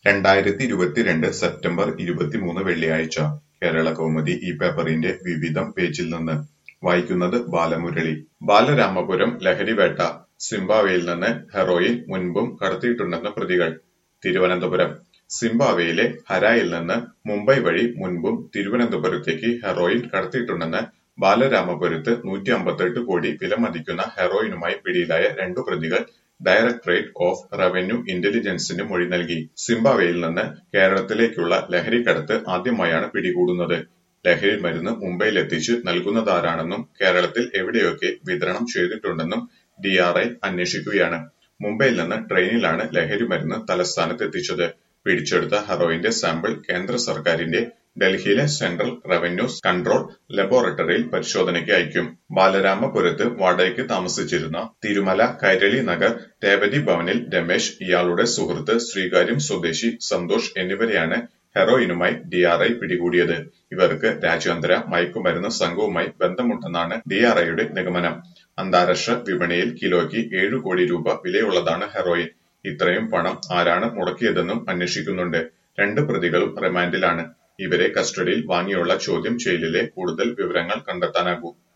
രണ്ടായിരത്തി ഇരുപത്തിരണ്ട് സെപ്റ്റംബർ ഇരുപത്തിമൂന്ന് വെള്ളിയാഴ്ച കേരള കൗമുദി ഈ പേപ്പറിന്റെ വിവിധം പേജിൽ നിന്ന് വായിക്കുന്നത് ബാലമുരളി ബാലരാമപുരം ലഹരിവേട്ട സിംബാബ്വേയിൽ നിന്ന് ഹെറോയിൻ മുൻപും കടത്തിയിട്ടുണ്ടെന്ന് പ്രതികൾ തിരുവനന്തപുരം സിംബാബ്വേയിലെ ഹരായിൽ നിന്ന് മുംബൈ വഴി മുൻപും തിരുവനന്തപുരത്തേക്ക് ഹെറോയിൻ കടത്തിയിട്ടുണ്ടെന്ന് ബാലരാമപുരത്ത് നൂറ്റി അമ്പത്തെട്ട് കോടി വിലമതിക്കുന്ന ഹെറോയിനുമായി പിടിയിലായ രണ്ടു പ്രതികൾ ഡയറക്ടറേറ്റ് ഓഫ് റവന്യൂ ഇന്റലിജൻസിന് മൊഴി നൽകി സിംബാബ്വേയിൽ നിന്ന് കേരളത്തിലേക്കുള്ള ലഹരിക്കടത്ത് ആദ്യമായാണ് പിടികൂടുന്നത് ലഹരി മരുന്ന് മുംബൈയിലെത്തിച്ച് നൽകുന്നതാരാണെന്നും കേരളത്തിൽ എവിടെയൊക്കെ വിതരണം ചെയ്തിട്ടുണ്ടെന്നും ഡിആർഐ അന്വേഷിക്കുകയാണ് മുംബൈയിൽ നിന്ന് ട്രെയിനിലാണ് ലഹരി മരുന്ന് തലസ്ഥാനത്ത് എത്തിച്ചത് പിടിച്ചെടുത്ത ഹെറോയിന്റെ സാമ്പിൾ കേന്ദ്ര സർക്കാരിന്റെ ഡൽഹിയിലെ സെൻട്രൽ റവന്യൂ കൺട്രോൾ ലബോറട്ടറിയിൽ പരിശോധനയ്ക്ക് അയക്കും ബാലരാമപുരത്ത് വാടകയ്ക്ക് താമസിച്ചിരുന്ന തിരുമല കൈരളി നഗർ രേവതി ഭവനിൽ രമേശ് ഇയാളുടെ സുഹൃത്ത് ശ്രീകാര്യം സ്വദേശി സന്തോഷ് എന്നിവരെയാണ് ഹെറോയിനുമായി ഡിആർഐ പിടികൂടിയത് ഇവർക്ക് രാജ്യാന്തര മയക്കുമരുന്ന് സംഘവുമായി ബന്ധമുണ്ടെന്നാണ് ഡിആർഐയുടെ നിഗമനം അന്താരാഷ്ട്ര വിപണിയിൽ കിലോയ്ക്ക് ഏഴു കോടി രൂപ വിലയുള്ളതാണ് ഹെറോയിൻ ഇത്രയും പണം ആരാണ് മുടക്കിയതെന്നും അന്വേഷിക്കുന്നുണ്ട് രണ്ട് പ്രതികളും റിമാൻഡിലാണ് ഇവരെ കസ്റ്റഡിയിൽ വാങ്ങിയുള്ള ചോദ്യം ചെയ്യലിലെ കൂടുതൽ വിവരങ്ങൾ കണ്ടെത്താനാകൂ